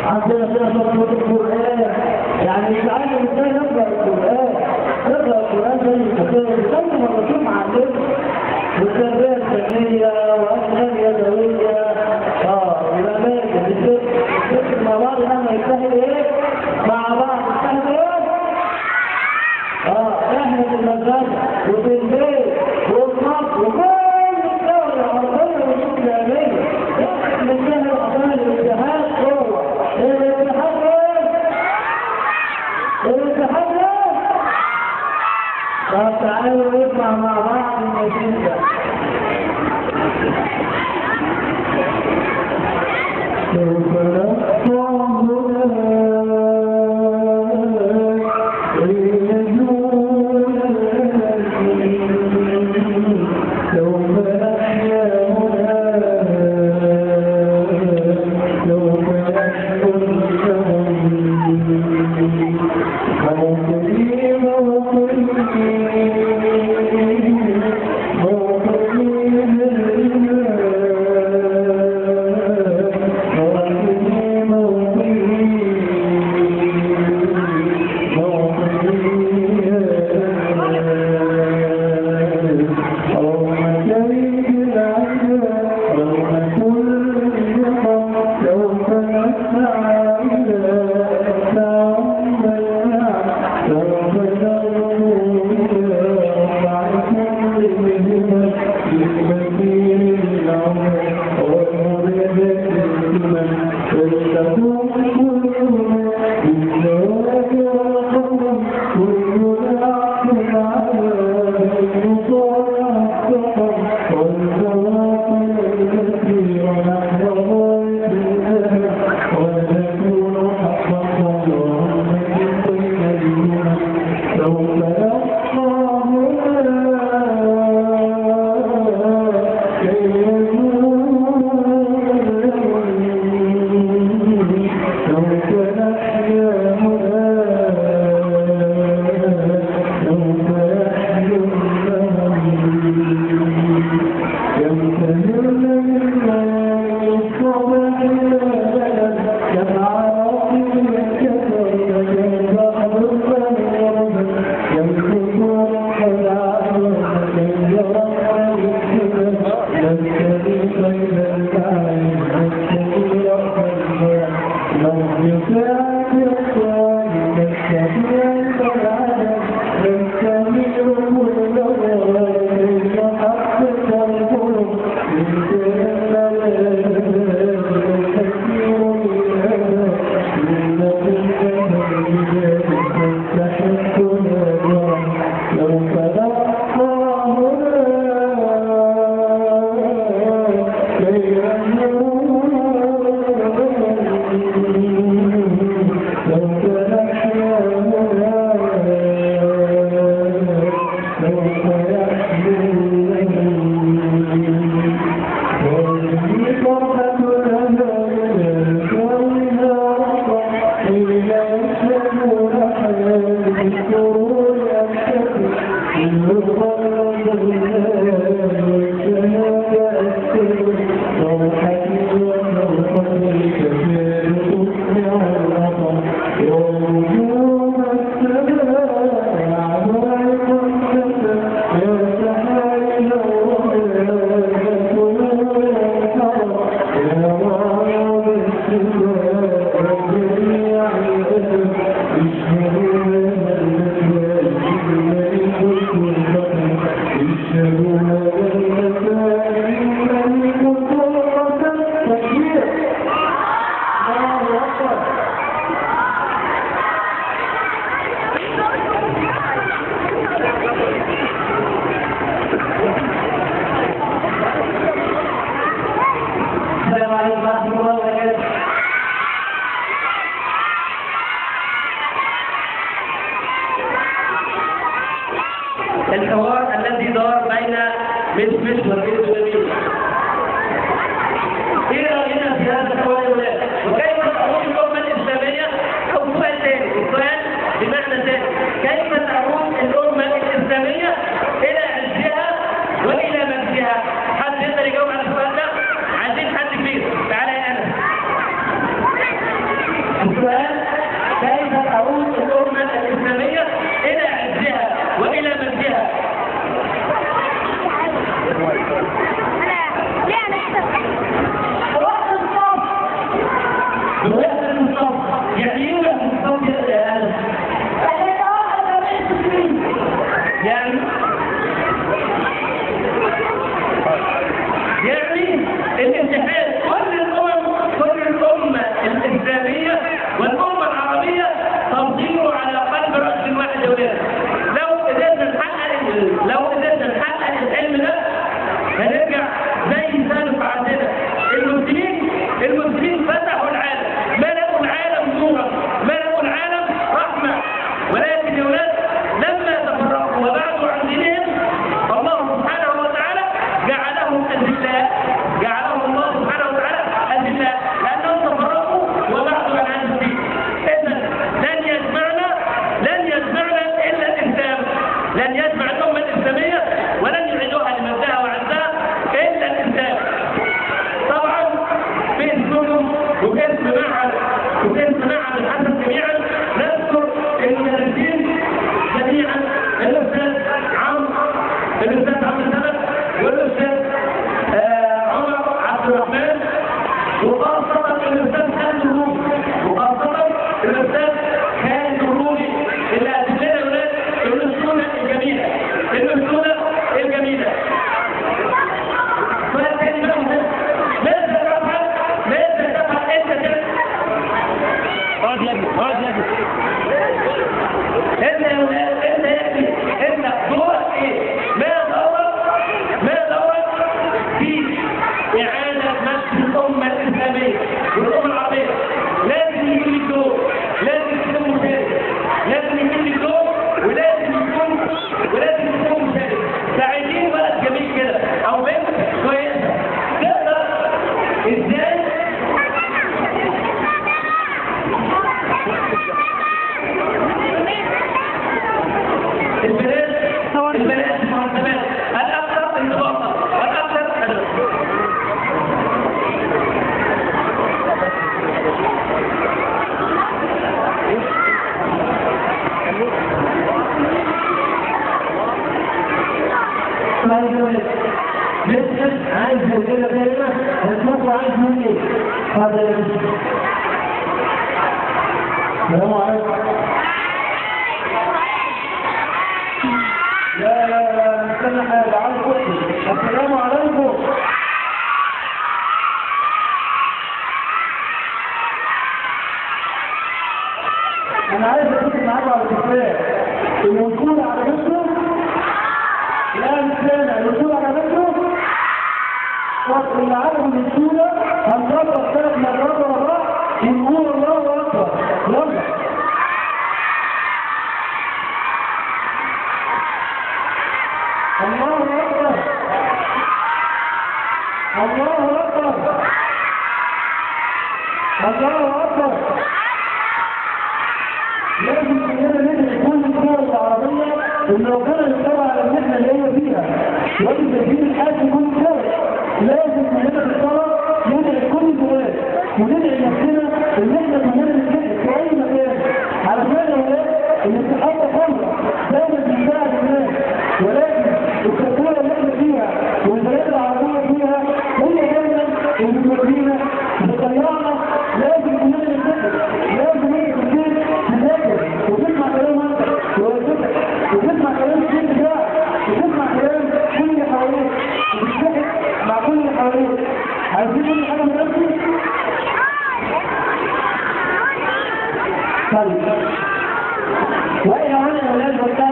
عندنا فيها صفوة القرآن يعني يتعلم ازاي نقرأ القرآن نقرأ القرآن زي الكتاب زي ما الرسول معلمنا والتربية الفنية وأسنان يدوية اه يبقى ماشي بالذات الذكر مع بعض لما يجتهد ايه؟ مع بعض يجتهد ايه؟ اه احنا في المدرسة وفي البيت وفي مصر وكل الدولة العربية والإسلامية احنا بنجهز عشان الاتحاد قوة الاتحاد ايه؟ الاتحاد ايه؟ طب تعالوا نسمع مع بعض النتيجة سوف لو كان ويحدث الصف يعني ايه يحدث الصف يا انس؟ يعني يعني الاتحاد كل الامم كل الامه الاسلاميه والامه العربيه تصير على قلب رجل واحد يا ولاد لو قدرنا نحقق لو قدرنا نحقق العلم ده هنرجع زي سالف عندنا المسلمين المسلمين فتحوا العالم ملأوا العالم نورا ملأوا العالم رحمه ولكن يا ولاد لما تفرقوا وبعدوا عن دينهم الله سبحانه وتعالى جعلهم أذلاء جعلهم الله سبحانه وتعالى أذلاء لأنهم تفرقوا وبعدوا عن هذا الدين إذا لن يجمعنا لن يجمعنا إلا الإسلام لن يجمع الأمة الإسلامية ولن يعيدوها لمجدها وعزها إلا الإسلام طبعا باسمهم وباسم معهد وباسم معهد الحسن جميعا نذكر المدرسين جميعا الاستاذ عمرو الاستاذ عبد السلام والاستاذ آه، عمر عبد الرحمن وخاصة الاستاذ خالد الرومي وخاصة الاستاذ خالد الرومي اللي قدم لنا ولاد الاسطولة الجميلة الاسطولة الجميلة سؤال تاني بقى مهم ماذا تفعل ماذا تفعل انت كده اقعد يا ابني اقعد يا ابني انت يا ولاد انت يا ابني انت دورك ايه؟ ما دورك؟ ما دورك في اعاده مجد الامه الاسلاميه والامه العربيه لازم يكون لك دور لازم تكون مشارك لازم يكون لك دور ولازم يكون ولازم تكون مشارك ساعدين ولد جميل كده او بنت كويسه تقدر ازاي البنات البنات المهذبات الاكثر انضباطا والاكثر ادبا لسه عايز كده كلمة هتشوفوا عايز مني ايه؟ هذا يا باشا. السلام عليكم لا لا لا استنى حاجة عايز كرسي السلام عليكم انا عايز اتفق معاكم على اتفاق الوصول على مصر لا مش سامع الوصول على مصر وصل العالم من السورة هنضرب ثلاث مرات ورا بعض ونقول الله اكبر يلا الله اكبر الله اكبر الله اكبر لازم كلنا ندرس كل الدول العربية ان ربنا يستوى على المحنة اللي هي فيها لازم تجيب الحاج كل الدول لازم كلنا بالصلاة ندعي كل الدول وندعي نفسنا ان احنا كلنا نتجه في اي مكان علشان يا ولاد الاتحاد حرة دايما بيساعد الناس ولكن التربية اللي احنا فيها والبلاد العربية فيها هي دايما اللي بتورينا بتضيعنا لازم كلنا نتجه لازم انت في البيت تذاكر وتسمع كلام والدك ووالدتك وتسمع كلام الشيخ بتاعك وتسمع كلام كل اللي حواليك وتتحد مع كل اللي حواليك عايزين كل حاجه من نفسي طيب واقع هنا يا ولاد وبتاع